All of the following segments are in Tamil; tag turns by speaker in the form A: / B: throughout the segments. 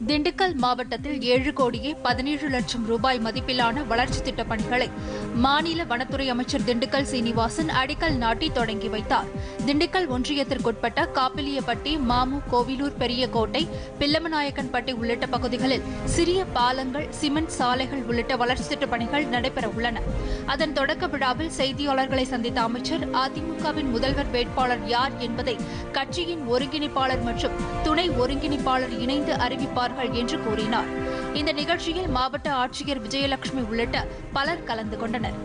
A: திண்டுக்கல் மாவட்டத்தில் ஏழு கோடியே பதினேழு லட்சம் ரூபாய் மதிப்பிலான வளர்ச்சித் திட்டப் பணிகளை மாநில வனத்துறை அமைச்சர் திண்டுக்கல் சீனிவாசன் அடிக்கல் நாட்டி தொடங்கி வைத்தார் திண்டுக்கல் ஒன்றியத்திற்குட்பட்ட காப்பிலியப்பட்டி மாமு கோவிலூர் பெரியகோட்டை பில்லமநாயக்கன்பட்டி உள்ளிட்ட பகுதிகளில் சிறிய பாலங்கள் சிமெண்ட் சாலைகள் உள்ளிட்ட வளர்ச்சித் திட்டப் பணிகள் நடைபெற உள்ளன அதன் தொடக்க விழாவில் செய்தியாளர்களை சந்தித்த அமைச்சர் அதிமுகவின் முதல்வர் வேட்பாளர் யார் என்பதை கட்சியின் ஒருங்கிணைப்பாளர் மற்றும் துணை ஒருங்கிணைப்பாளர் இணைந்து அறிவிப்பார்கள் என்று கூறினார் இந்த நிகழ்ச்சியில் மாவட்ட ஆட்சியர் விஜயலட்சுமி உள்ளிட்ட பலர் கலந்து கொண்டனர்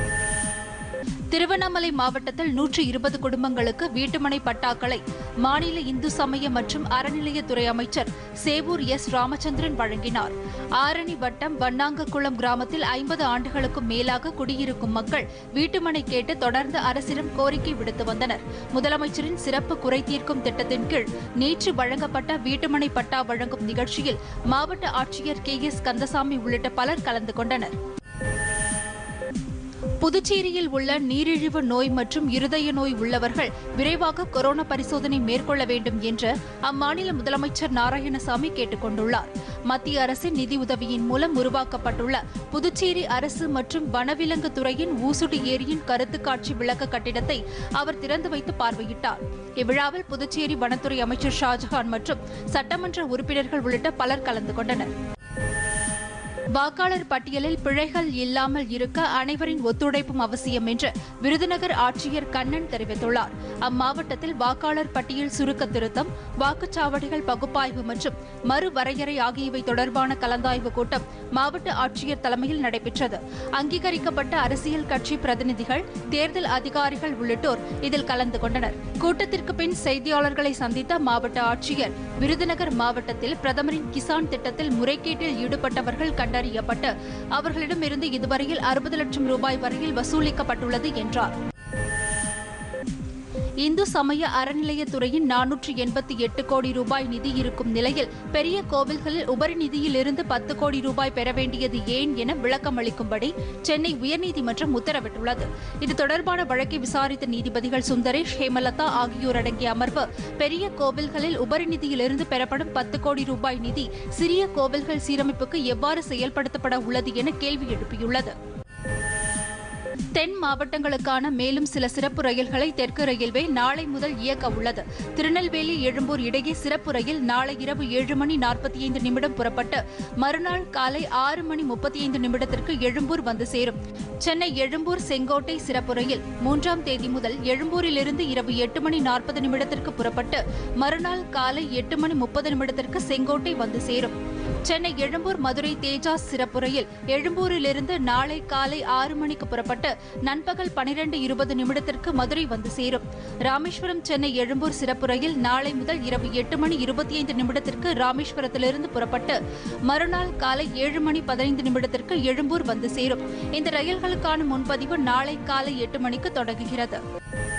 A: திருவண்ணாமலை மாவட்டத்தில் நூற்று இருபது குடும்பங்களுக்கு வீட்டுமனை பட்டாக்களை மாநில இந்து சமய மற்றும் அறநிலையத்துறை அமைச்சர் சேவூர் எஸ் ராமச்சந்திரன் வழங்கினார் ஆரணி வட்டம் வண்ணாங்கக்குளம் கிராமத்தில் ஐம்பது ஆண்டுகளுக்கும் மேலாக குடியிருக்கும் மக்கள் வீட்டுமனை கேட்டு தொடர்ந்து அரசிடம் கோரிக்கை விடுத்து வந்தனர் முதலமைச்சரின் சிறப்பு குறை தீர்க்கும் திட்டத்தின் கீழ் நேற்று வழங்கப்பட்ட வீட்டுமனை பட்டா வழங்கும் நிகழ்ச்சியில் மாவட்ட ஆட்சியர் கே எஸ் கந்தசாமி உள்ளிட்ட பலர் கலந்து கொண்டனர் புதுச்சேரியில் உள்ள நீரிழிவு நோய் மற்றும் இருதய நோய் உள்ளவர்கள் விரைவாக கொரோனா பரிசோதனை மேற்கொள்ள வேண்டும் என்று அம்மாநில முதலமைச்சர் நாராயணசாமி கேட்டுக் கொண்டுள்ளார் மத்திய அரசின் நிதியுதவியின் மூலம் உருவாக்கப்பட்டுள்ள புதுச்சேரி அரசு மற்றும் வனவிலங்கு துறையின் ஊசுடு ஏரியின் கருத்து காட்சி விளக்க கட்டிடத்தை அவர் திறந்து வைத்து பார்வையிட்டார் இவ்விழாவில் புதுச்சேரி வனத்துறை அமைச்சர் ஷாஜஹான் மற்றும் சட்டமன்ற உறுப்பினர்கள் உள்ளிட்ட பலர் கலந்து கொண்டனர் வாக்காளர் பட்டியலில் பிழைகள் இல்லாமல் இருக்க அனைவரின் ஒத்துழைப்பும் அவசியம் என்று விருதுநகர் ஆட்சியர் கண்ணன் தெரிவித்துள்ளார் அம்மாவட்டத்தில் வாக்காளர் பட்டியல் சுருக்க திருத்தம் வாக்குச்சாவடிகள் பகுப்பாய்வு மற்றும் மறுவரையறை ஆகியவை தொடர்பான கலந்தாய்வு கூட்டம் மாவட்ட ஆட்சியர் தலைமையில் நடைபெற்றது அங்கீகரிக்கப்பட்ட அரசியல் கட்சி பிரதிநிதிகள் தேர்தல் அதிகாரிகள் உள்ளிட்டோர் இதில் கலந்து கொண்டனர் கூட்டத்திற்கு பின் செய்தியாளர்களை சந்தித்த மாவட்ட ஆட்சியர் விருதுநகர் மாவட்டத்தில் பிரதமரின் கிசான் திட்டத்தில் முறைகேட்டில் ஈடுபட்டவர்கள் கண்டறியப்பட்டு அவர்களிடமிருந்து இதுவரையில் அறுபது லட்சம் ரூபாய் வரையில் வசூலிக்கப்பட்டுள்ளது என்றார் இந்து சமய அறநிலையத்துறையின் நானூற்று எண்பத்தி எட்டு கோடி ரூபாய் நிதி இருக்கும் நிலையில் பெரிய கோவில்களில் உபரி நிதியிலிருந்து பத்து கோடி ரூபாய் பெற வேண்டியது ஏன் என விளக்கம் அளிக்கும்படி சென்னை உயர்நீதிமன்றம் உத்தரவிட்டுள்ளது இது தொடர்பான வழக்கை விசாரித்த நீதிபதிகள் சுந்தரேஷ் ஹேமலதா ஆகியோர் அடங்கிய அமர்வு பெரிய கோவில்களில் உபரி நிதியிலிருந்து பெறப்படும் பத்து கோடி ரூபாய் நிதி சிறிய கோவில்கள் சீரமைப்புக்கு எவ்வாறு செயல்படுத்தப்பட உள்ளது என கேள்வி எழுப்பியுள்ளது தென் மாவட்டங்களுக்கான மேலும் சில சிறப்பு ரயில்களை தெற்கு ரயில்வே நாளை முதல் இயக்க உள்ளது திருநெல்வேலி எழும்பூர் இடையே சிறப்பு ரயில் நாளை இரவு ஏழு மணி நாற்பத்தி ஐந்து நிமிடம் புறப்பட்டு மறுநாள் காலை ஆறு மணி முப்பத்தி ஐந்து நிமிடத்திற்கு எழும்பூர் வந்து சேரும் சென்னை எழும்பூர் செங்கோட்டை சிறப்பு ரயில் மூன்றாம் தேதி முதல் எழும்பூரிலிருந்து இரவு எட்டு மணி நாற்பது நிமிடத்திற்கு புறப்பட்டு மறுநாள் காலை எட்டு மணி முப்பது நிமிடத்திற்கு செங்கோட்டை வந்து சேரும் சென்னை எழும்பூர் மதுரை தேஜாஸ் சிறப்பு ரயில் எழும்பூரிலிருந்து நாளை காலை ஆறு மணிக்கு புறப்பட்டு நண்பகல் பனிரெண்டு இருபது நிமிடத்திற்கு மதுரை வந்து சேரும் ராமேஸ்வரம் சென்னை எழும்பூர் சிறப்பு ரயில் நாளை முதல் இரவு எட்டு மணி இருபத்தி ஐந்து நிமிடத்திற்கு ராமேஸ்வரத்திலிருந்து புறப்பட்டு மறுநாள் காலை ஏழு மணி பதினைந்து நிமிடத்திற்கு எழும்பூர் வந்து சேரும் இந்த ரயில்களுக்கான முன்பதிவு நாளை காலை எட்டு மணிக்கு தொடங்குகிறது